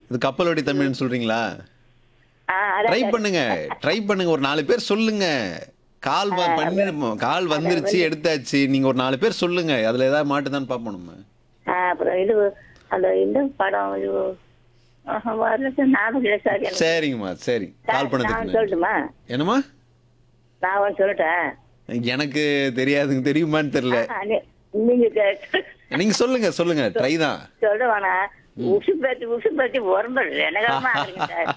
இது கப்பலோடி தமிழ்னு சொல்றீங்களா ஆ, அதான் ட்ரை சார். பண்ணுங்க ட்ரை பண்ணுங்க ஒரு நாலு பேர் சொல்லுங்க கால் வ- பண்ணி கால் வந்துருச்சு எடுத்தாச்சு நீங்க ஒரு நாலு பேர் சொல்லுங்க அதுல ஏதாவது மாட்டுதான்னு பாப்போம் நம்ம ஆ, அப்புறம் இது அந்த இந்த படம் இது ஆஹா, வரல சார் ஞாபகம் இல்லை சார் எனக்கு. சரிங்கம்மா சரி கால் சார், நான் பண்ணதுக்கு நன்றி. சொல்லட்டுமா என்னம்மா நான் ஒன்று சொல்லட்டேன் எனக்கு தெரியாதுங்க தெரியுமான்னு தெரியல ஆ, நீ- நீங்க கே- நீங்க சொல்லுங்க சொல்லுங்க ட்ரை தான் சொல்ல வேணாம் உசு பேத்தி உசு பேத்தி உடம்பு எனக்கமா ஆகுறீங்க சார்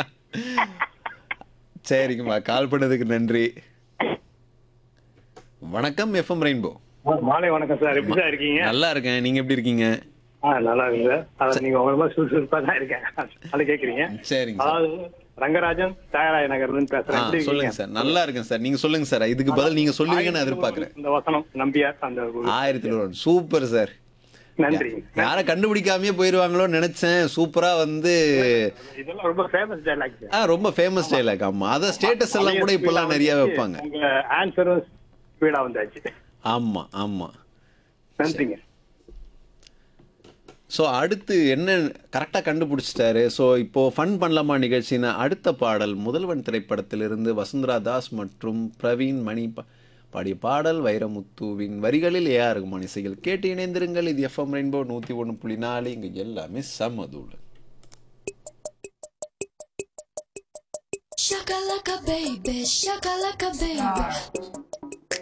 சரிங்கம்மா கால் பண்ணதுக்கு நன்றி வணக்கம் எஃப்எம் ரெயின்போ ஆ, மாலை வணக்கம் சார் எப்படி சார் இருக்கீங்க நல்லா இருக்கேன் நீங்க எப்படி இருக்கீங்க ஆ நல்லா இருக்கு சார் அதான் நீங்க உங்க மாதிரி சுறுசுறுப்பா தான் இருக்கேன் அதை கேக்குறீங்க சரிங்க சார் அதாவது ரங்கராஜன் தியாகராய நகர்ல இருந்து ஆ பேசுறேன் எப்படி சொல்லுங்க இருக்கீங்க? சார் நல்லா இருக்கேன் சார் நீங்க சொல்லுங்க சார் இதுக்கு பதில் நீங்க சொல்லுவீங்க நான் எதிர்பார்க்கறேன் இந்த வசனம் நம்பியார் அந்த ஒரு- ஆயிரத்தி ஒரு சூப்பர் சார் நன்றி யாரை கண்டுபிடிக்காமயே போயிருவாங்களோன்னு நினைச்சேன் சூப்பரா வந்து இதெல்லாம் ரொம்ப ஃபேமஸ் டைலாக் ஆ ரொம்ப ஃபேமஸ் டைலாக் ஆமா அத ஸ்டேட்டஸ் எல்லாம் கூட இப்பெல்லாம் நிறைய வைப்பாங்க உங்க ஆன்சரும் ஸ்பீடா வந்தாச்சு ஆமா ஆமா நன்றிங்க ஸோ அடுத்து என்ன கரெக்டாக கண்டுபிடிச்சிட்டாரு ஸோ இப்போ ஃபன் பண்ணலாமா நிகழ்ச்சினா அடுத்த பாடல் முதல்வன் திரைப்படத்திலிருந்து வசுந்தரா தாஸ் மற்றும் பிரவீன் மணி பா- பாடிய பாடல் வைரமுத்துவின் வரிகளில் ஏஆர் ரகுமான் இசையில் கேட்டு இணைந்திருங்கள் இது எஃப்எம் ரெயின்போ நூற்றி ஒன்று புள்ளி நாலு இங்கே எல்லாமே சமதூள் Shakalaka baby, shakalaka baby.